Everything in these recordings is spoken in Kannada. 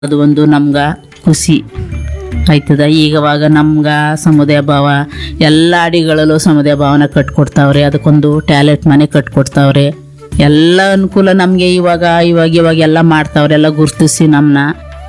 ಅದು ಒಂದು ನಮ್ಗ ಖುಷಿ ಆಯ್ತದ ಈಗವಾಗ ನಮ್ಗ ಸಮುದಾಯ ಭಾವ ಎಲ್ಲ ಅಡಿಗಳಲ್ಲೂ ಸಮುದಾಯ ಭಾವನ ಕಟ್ಕೊಡ್ತಾವ್ರೆ ಅದಕ್ಕೊಂದು ಟ್ಯಾಲೆಂಟ್ ಮನೆ ಕಟ್ಕೊಡ್ತಾವ್ರೆ ಎಲ್ಲ ಅನುಕೂಲ ನಮಗೆ ಇವಾಗ ಇವಾಗ ಇವಾಗ ಎಲ್ಲ ಮಾಡ್ತಾವ್ರೆ ಎಲ್ಲ ಗುರ್ತಿಸಿ ನಮ್ಮನ್ನ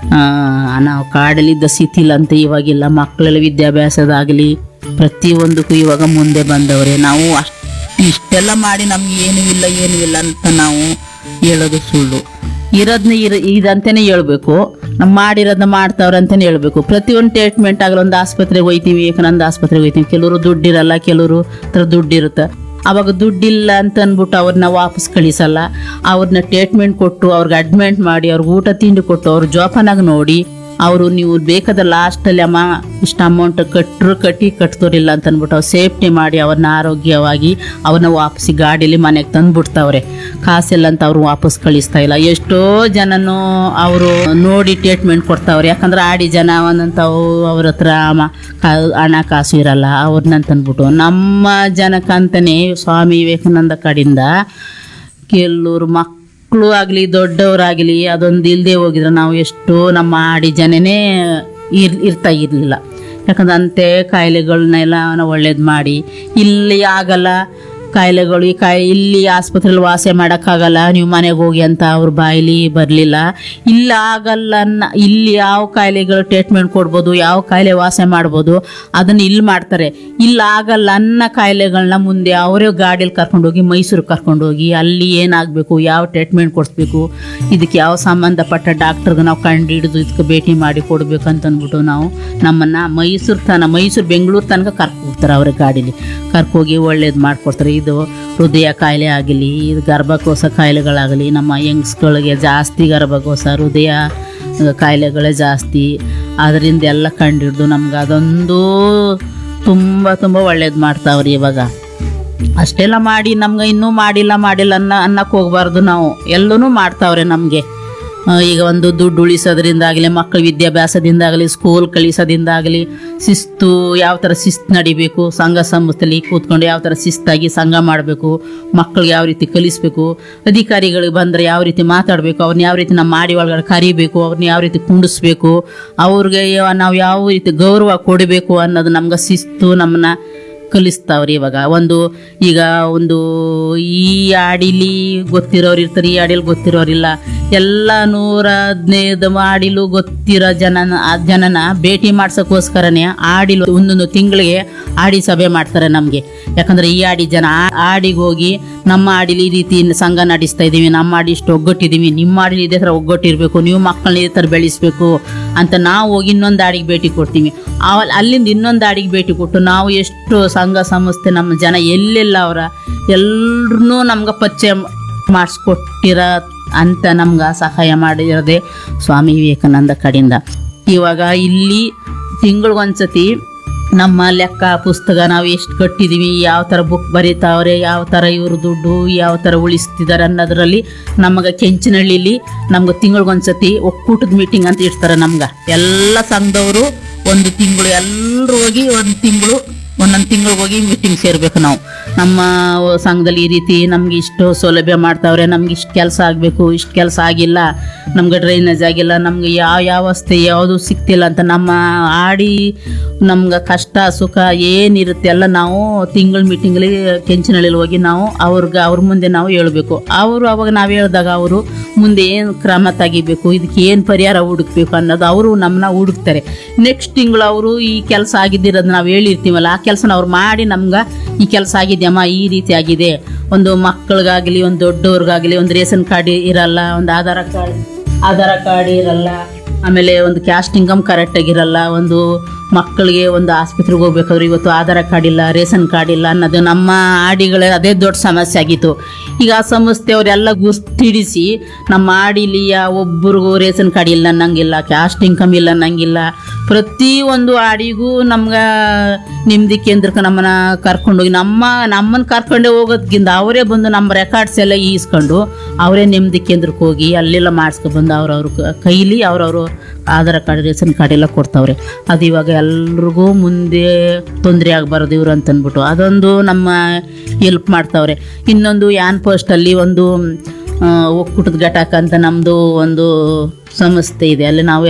ನಾವು ಕಾಡಲ್ಲಿದ್ದ ಸ್ಥಿತಿಲ್ಲ ಅಂತ ಇವಾಗಿಲ್ಲ ಮಕ್ಕಳೆಲ್ಲ ವಿದ್ಯಾಭ್ಯಾಸದಾಗಲಿ ಪ್ರತಿಯೊಂದಕ್ಕೂ ಇವಾಗ ಮುಂದೆ ಬಂದವ್ರೆ ನಾವು ಅಷ್ಟು ಇಷ್ಟೆಲ್ಲ ಮಾಡಿ ನಮ್ಗೆ ಏನೂ ಇಲ್ಲ ಏನೂ ಇಲ್ಲ ಅಂತ ನಾವು ಹೇಳೋದು ಸುಳ್ಳು ಇರೋದನ್ನ ಇರ ಇದಂತಾನೆ ಹೇಳ್ಬೇಕು ನಮ್ಮ ಮಾಡಿರೋದನ್ನ ಮಾಡ್ತಾವ್ರೆ ಅಂತಾನೆ ಹೇಳ್ಬೇಕು ಪ್ರತಿಯೊಂದು ಟ್ರೀಟ್ಮೆಂಟ್ ಆಗಲ್ಲ ಒಂದು ಆಸ್ಪತ್ರೆಗೆ ಹೋಯ್ತೀವಿ ಏಕನೊಂದು ಆಸ್ಪತ್ರೆಗೆ ಹೋಯ್ತೀವಿ ಕೆಲವರು ದುಡ್ಡಿರಲ್ಲ ಕೆಲವರು ಹತ್ರ ದುಡ್ಡಿರುತ್ತೆ ಅವಾಗ ದುಡ್ಡಿಲ್ಲ ಅಂತ ಅಂದ್ಬಿಟ್ಟು ಅವ್ರನ್ನ ವಾಪಸ್ ಕಳಿಸಲ್ಲ ಅವ್ರನ್ನ ಟ್ರೀಟ್ಮೆಂಟ್ ಕೊಟ್ಟು ಅವ್ರಿಗೆ ಅಡ್ಮಿಟ್ ಮಾಡಿ ಅವ್ರಿಗೆ ಊಟ ತಿಂಡಿ ಕೊಟ್ಟು ಅವ್ರ ಜೋಪಾನಾಗಿ ನೋಡಿ ಅವರು ನೀವು ಬೇಕಾದ ಲಾಸ್ಟಲ್ಲಿ ಅಮ್ಮ ಇಷ್ಟು ಅಮೌಂಟ್ ಕಟ್ಟರು ಕಟ್ಟಿ ಕಟ್ತೋರಿಲ್ಲ ಅಂತ ಅಂದ್ಬಿಟ್ಟು ಅವ್ರು ಸೇಫ್ಟಿ ಮಾಡಿ ಅವ್ರನ್ನ ಆರೋಗ್ಯವಾಗಿ ಅವ್ರನ್ನ ವಾಪಸ್ಸಿ ಗಾಡೀಲಿ ಮನೆಗೆ ತಂದ್ಬಿಡ್ತಾವ್ರೆ ಕಾಸಿಲ್ಲ ಅಂತ ಅವ್ರು ವಾಪಸ್ ಕಳಿಸ್ತಾ ಇಲ್ಲ ಎಷ್ಟೋ ಜನನು ಅವರು ನೋಡಿ ಟ್ರೀಟ್ಮೆಂಟ್ ಕೊಡ್ತಾವ್ರೆ ಯಾಕಂದ್ರೆ ಆಡಿ ಜನ ಒಂದಂತವು ಅವ್ರ ಹತ್ರ ಮ- ಕಾ- ಹಣ ಕಾಸು ಇರಲ್ಲ ಅವ್ರನ್ನಂತಂದ್ಬಿಟ್ಟು ನಮ್ಮ ಜನಕ್ಕಂತಾನೆ ಸ್ವಾಮಿ ವಿವೇಕಾನಂದ ಕಡೆಯಿಂದ ಕೆಲವ್ರು ಮಕ್ಕಳು ಆಗಲಿ ದೊಡ್ಡವರಾಗಲಿ ಅದೊಂದು ಇಲ್ಲದೆ ಹೋಗಿದ್ರೆ ನಾವು ಎಷ್ಟೋ ನಮ್ಮ ಆಡಿ ಜನನೇ ಇರ್ ಇರ್ತಾ ಇರಲಿಲ್ಲ ಯಾಕಂದ್ರೆ ಅಂತೆ ಕಾಯಿಲೆಗಳನ್ನೆಲ್ಲ ನಾವು ಒಳ್ಳೇದು ಮಾಡಿ ಇಲ್ಲಿ ಆಗಲ್ಲ ಕಾಯಿಲೆಗಳು ಈ ಕಾಯಿ ಇಲ್ಲಿ ಆಸ್ಪತ್ರೆಯಲ್ಲಿ ವಾಸ ಮಾಡೋಕ್ಕಾಗಲ್ಲ ನೀವು ಮನೆಗೆ ಹೋಗಿ ಅಂತ ಅವ್ರ ಬಾಯಿಲಿ ಬರಲಿಲ್ಲ ಇಲ್ಲಿ ಆಗಲ್ಲ ಅನ್ನ ಇಲ್ಲಿ ಯಾವ ಕಾಯಿಲೆಗಳು ಟ್ರೀಟ್ಮೆಂಟ್ ಕೊಡ್ಬೋದು ಯಾವ ಕಾಯಿಲೆ ವಾಸ ಮಾಡ್ಬೋದು ಅದನ್ನು ಇಲ್ಲಿ ಮಾಡ್ತಾರೆ ಇಲ್ಲಿ ಆಗಲ್ಲ ಅನ್ನ ಕಾಯಿಲೆಗಳನ್ನ ಮುಂದೆ ಅವರೇ ಗಾಡೀಲಿ ಕರ್ಕೊಂಡೋಗಿ ಮೈಸೂರಿಗೆ ಕರ್ಕೊಂಡೋಗಿ ಅಲ್ಲಿ ಏನಾಗಬೇಕು ಯಾವ ಟ್ರೀಟ್ಮೆಂಟ್ ಕೊಡಿಸ್ಬೇಕು ಇದಕ್ಕೆ ಯಾವ ಸಂಬಂಧಪಟ್ಟ ಡಾಕ್ಟರ್ಗೆ ನಾವು ಕಂಡು ಹಿಡಿದು ಇದಕ್ಕೆ ಭೇಟಿ ಮಾಡಿ ಕೊಡಬೇಕು ಅಂತ ಅಂದ್ಬಿಟ್ಟು ನಾವು ನಮ್ಮನ್ನು ಮೈಸೂರು ತನ ಮೈಸೂರು ಬೆಂಗಳೂರು ತನಕ ಕರ್ಕೋಗ್ತಾರೆ ಅವ್ರ ಗಾಡೀಲಿ ಕರ್ಕೋಗಿ ಒಳ್ಳೇದು ಮಾಡಿಕೊಡ್ತಾರೆ ಇದು ಹೃದಯ ಕಾಯಿಲೆ ಆಗಲಿ ಇದು ಗರ್ಭಕೋಶ ಕಾಯಿಲೆಗಳಾಗಲಿ ನಮ್ಮ ಯಂಗ್ಸ್ಗಳಿಗೆ ಜಾಸ್ತಿ ಗರ್ಭಕೋಶ ಹೃದಯ ಆ, ಕಾಯಿಲೆಗಳೇ ಜಾಸ್ತಿ ಅದರಿಂದ ಎಲ್ಲ ಕಂಡಿಡ್ದು ನಮ್ಗೆ ಅದೊಂದು ತುಂಬ ತುಂಬ ಒಳ್ಳೇದು ಮಾಡ್ತಾವ್ರಿ ಇವಾಗ ಅಷ್ಟೆಲ್ಲ ಮಾಡಿ ನಮ್ಗೆ ಇನ್ನೂ ಮಾಡಿಲ್ಲ ಮಾಡಿಲ್ಲ ಅನ್ನ ಅನ್ನಕ್ಕೆ ಹೋಗ್ಬಾರ್ದು ನಾವು ಎಲ್ಲನೂ ಮಾಡ್ತಾವ್ರೆ ನಮಗೆ ಈಗ ಒಂದು ದುಡ್ಡು ಉಳಿಸೋದ್ರಿಂದಾಗಲಿ ಮಕ್ಕಳ ವಿದ್ಯಾಭ್ಯಾಸದಿಂದಾಗಲಿ ಸ್ಕೂಲ್ ಕಳಿಸೋದಿಂದಾಗಲಿ ಶಿಸ್ತು ಯಾವ ಥರ ಶಿಸ್ತು ನಡಿಬೇಕು ಸಂಘ ಸಂಸ್ಥೆಲಿ ಕೂತ್ಕೊಂಡು ಯಾವ ಥರ ಶಿಸ್ತಾಗಿ ಸಂಘ ಮಾಡಬೇಕು ಮಕ್ಕಳಿಗೆ ಯಾವ ರೀತಿ ಕಲಿಸ್ಬೇಕು ಅಧಿಕಾರಿಗಳಿಗೆ ಬಂದರೆ ಯಾವ ರೀತಿ ಮಾತಾಡಬೇಕು ಅವ್ರನ್ನ ಯಾವ ರೀತಿ ನಮ್ಮ ಮಾಡಿ ಒಳಗಡೆ ಕರಿಬೇಕು ಅವ್ರನ್ನ ಯಾವ ರೀತಿ ಕುಂಡಿಸ್ಬೇಕು ಅವ್ರಿಗೆ ನಾವು ಯಾವ ರೀತಿ ಗೌರವ ಕೊಡಬೇಕು ಅನ್ನೋದು ನಮ್ಗೆ ಶಿಸ್ತು ನಮ್ಮನ್ನ ಕಲಿಸ್ತಾವ್ರಿ ಇವಾಗ ಒಂದು ಈಗ ಒಂದು ಈ ಹಾಡಿಲಿ ಗೊತ್ತಿರೋರು ಇರ್ತಾರೆ ಈ ಹಾಡಿಲಿ ಗೊತ್ತಿರೋರಿಲ್ಲ ಎಲ್ಲ ನೂರ ಹದಿನೈದು ಮಾಡಿಲು ಗೊತ್ತಿರೋ ಜನನ ಆ ಜನನ ಭೇಟಿ ಮಾಡ್ಸೋಕ್ಕೋಸ್ಕರನೇ ಆಡಿಲು ಒಂದೊಂದು ತಿಂಗಳಿಗೆ ಆಡಿ ಸಭೆ ಮಾಡ್ತಾರೆ ನಮಗೆ ಯಾಕಂದ್ರೆ ಈ ಆಡಿ ಜನ ಆ- ಆಡಿಗೆ ಹೋಗಿ ನಮ್ಮ ಆಡಿಲಿ ಈ ರೀತಿ ಸಂಘ ನಡೆಸ್ತಾ ಇದ್ದೀವಿ ನಮ್ಮ ಆಡಿ ಇಷ್ಟು ಒಗ್ಗಟ್ಟಿದ್ದೀವಿ ನಿಮ್ಮ ಆಡಿಲಿ ಇದೇ ಥರ ಒಗ್ಗಟ್ಟಿರಬೇಕು ನೀವು ಮಕ್ಕಳನ್ನ ಇದೇ ಥರ ಬೆಳೆಸ್ಬೇಕು ಅಂತ ನಾವು ಹೋಗಿ ಇನ್ನೊಂದು ಆಡಿಗೆ ಭೇಟಿ ಕೊಡ್ತೀವಿ ಆವ ಅಲ್ಲಿಂದ ಇನ್ನೊಂದು ಆಡಿಗೆ ಭೇಟಿ ಕೊಟ್ಟು ನಾವು ಎಷ್ಟು ಸಂಘ ಸಂಸ್ಥೆ ನಮ್ಮ ಜನ ಎಲ್ಲೆಲ್ಲ ಅವರ ಎಲ್ಲರನ್ನೂ ನಮ್ಗೆ ಪರಿಚಯ ಮಾಡಿಸ್ಕೊಟ್ಟಿರ ಅಂತ ನಮ್ಗೆ ಸಹಾಯ ಮಾಡಿರೋದೇ ಸ್ವಾಮಿ ವಿವೇಕಾನಂದ ಕಡೆಯಿಂದ ಇವಾಗ ಇಲ್ಲಿ ತಿಂಗಳಿಗೊಂದ್ಸತಿ ನಮ್ಮ ಲೆಕ್ಕ ಪುಸ್ತಕ ನಾವು ಎಷ್ಟು ಕಟ್ಟಿದ್ದೀವಿ ಯಾವ ಥರ ಬುಕ್ ಬರೀತಾವ್ರೆ ಯಾವ ಥರ ಇವರು ದುಡ್ಡು ಯಾವ ಥರ ಉಳಿಸ್ತಿದ್ದಾರೆ ಅನ್ನೋದ್ರಲ್ಲಿ ನಮಗೆ ಕೆಂಚನಹಳ್ಳಿಲಿ ನಮ್ಗೆ ತಿಂಗಳಿಗೊಂದ್ಸತಿ ಒಕ್ಕೂಟದ ಮೀಟಿಂಗ್ ಅಂತ ಇಡ್ತಾರೆ ನಮ್ಗೆ ಎಲ್ಲ ಸಂಘದವರು ಒಂದು ತಿಂಗಳು ಎಲ್ಲರೂ ಹೋಗಿ ಒಂದು ತಿಂಗಳು ಒಂದೊಂದು ತಿಂಗಳಿಗೆ ಹೋಗಿ ಮೀಟಿಂಗ್ ಸೇರ್ಬೇಕು ನಾವು ನಮ್ಮ ಸಂಘದಲ್ಲಿ ಈ ರೀತಿ ನಮ್ಗೆ ಇಷ್ಟು ಸೌಲಭ್ಯ ಮಾಡ್ತಾವ್ರೆ ನಮ್ಗೆ ಇಷ್ಟು ಕೆಲಸ ಆಗಬೇಕು ಇಷ್ಟು ಕೆಲಸ ಆಗಿಲ್ಲ ನಮ್ಗೆ ಡ್ರೈನೇಜ್ ಆಗಿಲ್ಲ ನಮ್ಗೆ ಯಾವ ಯಾವ ವಸ್ತು ಯಾವುದು ಸಿಗ್ತಿಲ್ಲ ಅಂತ ನಮ್ಮ ಆಡಿ ನಮ್ಗೆ ಕಷ್ಟ ಸುಖ ಏನಿರುತ್ತೆ ಎಲ್ಲ ನಾವು ತಿಂಗಳ ಮೀಟಿಂಗಲ್ಲಿ ಕೆಂಚನಹಳ್ಳಿಲಿ ಹೋಗಿ ನಾವು ಅವ್ರಿಗೆ ಅವ್ರ ಮುಂದೆ ನಾವು ಹೇಳ್ಬೇಕು ಅವರು ಅವಾಗ ನಾವು ಹೇಳಿದಾಗ ಅವರು ಮುಂದೆ ಏನು ಕ್ರಮ ತೆಗಿಬೇಕು ಇದಕ್ಕೆ ಏನು ಪರಿಹಾರ ಹುಡುಕ್ಬೇಕು ಅನ್ನೋದು ಅವರು ನಮ್ಮನ್ನ ಹುಡುಕ್ತಾರೆ ನೆಕ್ಸ್ಟ್ ತಿಂಗಳು ಅವರು ಈ ಕೆಲಸ ಆಗಿದ್ದಿರೋದು ನಾವು ಹೇಳಿರ್ತೀವಲ್ಲ ಆ ಕೆಲಸನ ಅವ್ರು ಮಾಡಿ ನಮ್ಗೆ ಈ ಕೆಲಸ ಆಗಿದೆಯಮ್ಮ ಈ ರೀತಿ ಆಗಿದೆ ಒಂದು ಮಕ್ಕಳಿಗಾಗಲಿ ಒಂದು ದೊಡ್ಡವ್ರಿಗಾಗಲಿ ಒಂದು ರೇಷನ್ ಕಾರ್ಡ್ ಇರಲ್ಲ ಒಂದು ಆಧಾರ ಕಾರ್ಡ್ ಆಧಾರ ಕಾರ್ಡ್ ಇರಲ್ಲ ಆಮೇಲೆ ಒಂದು ಕ್ಯಾಸ್ಟ್ ಇನ್ಕಮ್ ಕರೆಕ್ಟಾಗಿರಲ್ಲ ಒಂದು ಮಕ್ಕಳಿಗೆ ಒಂದು ಆಸ್ಪತ್ರೆಗೆ ಹೋಗ್ಬೇಕಾದ್ರೆ ಇವತ್ತು ಆಧಾರ ಕಾರ್ಡ್ ಇಲ್ಲ ರೇಷನ್ ಕಾರ್ಡ್ ಇಲ್ಲ ಅನ್ನೋದು ನಮ್ಮ ಆಡಿಗಳ ಅದೇ ದೊಡ್ಡ ಸಮಸ್ಯೆ ಆಗಿತ್ತು ಈಗ ಆ ಸಂಸ್ಥೆಯವರೆಲ್ಲ ಗುರ್ತಿಡಿಸಿ ನಮ್ಮ ಆಡಿಲಿ ಒಬ್ಬರಿಗೂ ರೇಷನ್ ಕಾರ್ಡ್ ಇಲ್ಲ ಅನ್ನಂಗಿಲ್ಲ ಕ್ಯಾಸ್ಟ್ ಇನ್ಕಮ್ ಇಲ್ಲ ಅನ್ನಂಗಿಲ್ಲ ಪ್ರತಿಯೊಂದು ಆಡಿಗೂ ನಮ್ಗೆ ನಿಮ್ದಿ ಕೇಂದ್ರಕ್ಕೆ ನಮ್ಮನ್ನ ಕರ್ಕೊಂಡೋಗಿ ನಮ್ಮ ನಮ್ಮನ್ನು ಕರ್ಕೊಂಡೇ ಹೋಗೋದ್ಕಿಂತ ಅವರೇ ಬಂದು ನಮ್ಮ ರೆಕಾರ್ಡ್ಸ್ ಎಲ್ಲ ಈಸ್ಕೊಂಡು ಅವರೇ ನೆಮ್ಮದಿ ಕೇಂದ್ರಕ್ಕೆ ಹೋಗಿ ಅಲ್ಲೆಲ್ಲ ಮಾಡಿಸ್ಕೊಬಂದು ಅವ್ರವ್ರ ಕ- ಕೈಲಿ ಅವ್ರವರು ಆಧಾರ್ ಕಾರ್ಡ್ ರೇಷನ್ ಕಾರ್ಡ್ ಎಲ್ಲ ಕೊಡ್ತಾವ್ರೆ ಅದು ಇವಾಗ ಎಲ್ರಿಗೂ ಮುಂದೆ ತೊಂದರೆ ಆಗಬಾರ್ದು ಇವ್ರು ಅಂತ ಅಂದ್ಬಿಟ್ಟು ಅದೊಂದು ನಮ್ಮ ಹೆಲ್ಪ್ ಮಾಡ್ತಾವ್ರೆ ಇನ್ನೊಂದು ಯಾನ್ ಪೋಸ್ಟಲ್ಲಿ ಒಂದು ಒಕ್ಕೂಟದ ಘಟಕ ಅಂತ ನಮ್ಮದು ಒಂದು ಸಂಸ್ಥೆ ಇದೆ ಅಲ್ಲಿ ನಾವು